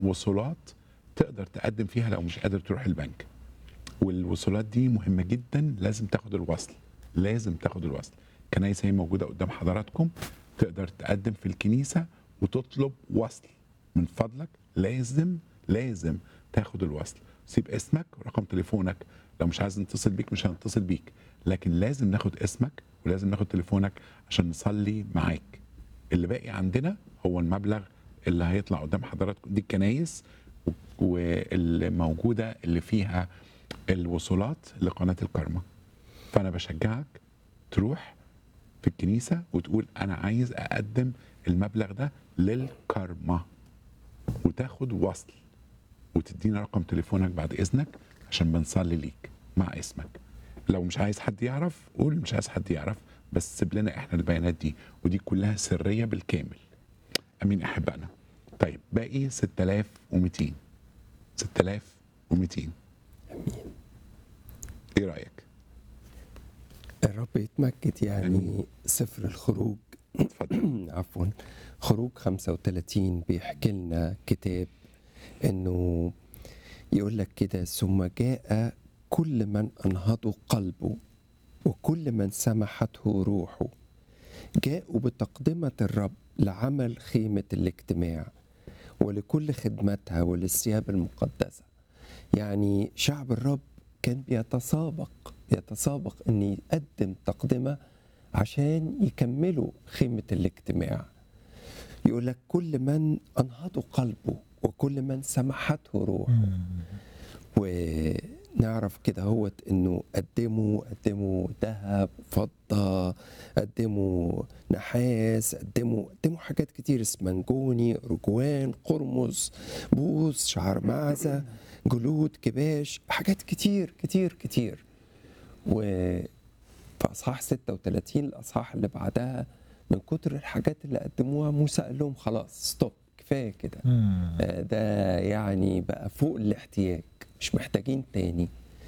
وصولات تقدر تقدم فيها لو مش قادر تروح البنك والوصولات دي مهمه جدا لازم تاخد الوصل لازم تاخد الوصل كنايس هي موجوده قدام حضراتكم تقدر تقدم في الكنيسه وتطلب وصل من فضلك لازم لازم تاخد الوصل سيب اسمك ورقم تليفونك لو مش عايز نتصل بيك مش هنتصل بيك لكن لازم ناخد اسمك ولازم ناخد تليفونك عشان نصلي معاك اللي باقي عندنا هو المبلغ اللي هيطلع قدام حضراتكم دي الكنايس و- واللي موجوده اللي فيها الوصولات لقناه الكرمه فانا بشجعك تروح في الكنيسه وتقول انا عايز اقدم المبلغ ده للكرمه وتاخد وصل وتدينا رقم تليفونك بعد اذنك عشان بنصلي ليك مع اسمك لو مش عايز حد يعرف قول مش عايز حد يعرف بس سيب لنا احنا البيانات دي ودي كلها سريه بالكامل امين احبائنا طيب باقي 6200 6200 ايه رايك الرب يتمجد يعني سفر الخروج اتفضل عفوا خروج 35 بيحكي لنا كتاب انه يقول لك كده ثم جاء كل من انهض قلبه وكل من سمحته روحه جاءوا بتقدمة الرب لعمل خيمة الاجتماع ولكل خدمتها وللثياب المقدسة يعني شعب الرب كان بيتسابق يتسابق ان يقدم تقدمة عشان يكملوا خيمة الاجتماع يقول لك كل من أنهض قلبه وكل من سمحته روحه ونعرف كده هوت انه قدموا قدموا ذهب فضة قدموا نحاس قدموا قدموا حاجات كتير اسمنجوني رجوان قرمز بوز شعر معزة جلود كباش حاجات كتير كتير كتير و في اصحاح 36 الاصحاح اللي بعدها من كتر الحاجات اللي قدموها موسى قال لهم خلاص ستوب كفايه كده آه، ده يعني بقى فوق الاحتياج مش محتاجين تاني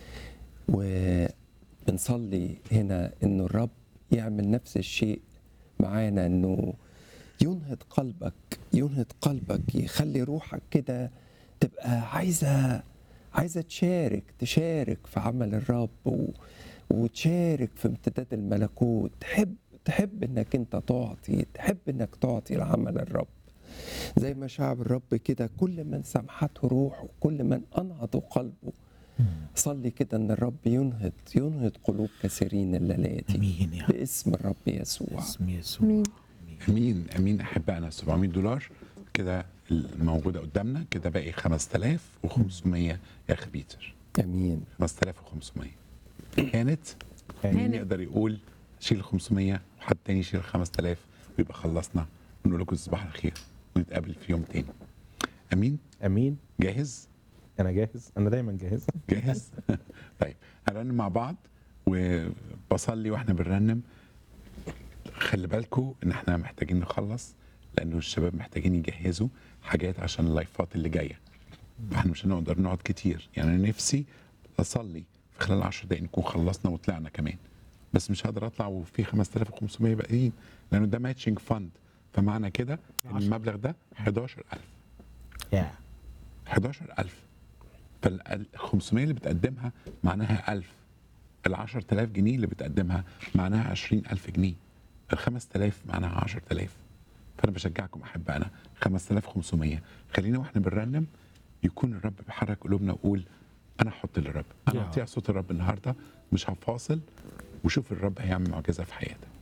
وبنصلي هنا انه الرب يعمل نفس الشيء معانا انه ينهض قلبك ينهض قلبك يخلي روحك كده تبقى عايزه عايزه تشارك تشارك في عمل الرب و... وتشارك في امتداد الملكوت تحب تحب انك انت تعطي تحب انك تعطي لعمل الرب زي ما شعب الرب كده كل من سمحته روحه كل من انهض قلبه صلي كده ان الرب ينهض ينهض قلوب كثيرين الليله دي امين يا رب باسم الرب يسوع اسم يسوع مين امين امين احبائنا 700 دولار كده الموجوده قدامنا كده باقي 5500 يا اخي بيتر امين 5500 كانت مين كانت. يقدر يقول شيل 500 وحد تاني يشيل 5000 ويبقى خلصنا ونقول لكم تصبحوا على خير ونتقابل في يوم تاني امين امين جاهز انا جاهز انا دايما جاهز جاهز طيب هنرنم مع بعض وبصلي واحنا بنرنم خلي بالكم ان احنا محتاجين نخلص لانه الشباب محتاجين يجهزوا حاجات عشان اللايفات اللي جايه احنا مش هنقدر نقعد كتير يعني انا نفسي اصلي في خلال 10 دقايق نكون خلصنا وطلعنا كمان بس مش هقدر اطلع وفي 5500 باقيين لانه ده ماتشنج فند فمعنى كده ان المبلغ ده 11000 يا 11000 فال 500 اللي بتقدمها معناها 1000 ال 10000 جنيه اللي بتقدمها معناها 20000 جنيه ال 5000 معناها 10000 فانا بشجعكم احبائنا 5500 خلينا واحنا بنرنم يكون الرب بيحرك قلوبنا ويقول انا احط للرب انا يا اطيع صوت الرب النهارده مش هفاصل وشوف الرب هيعمل معجزه في حياتك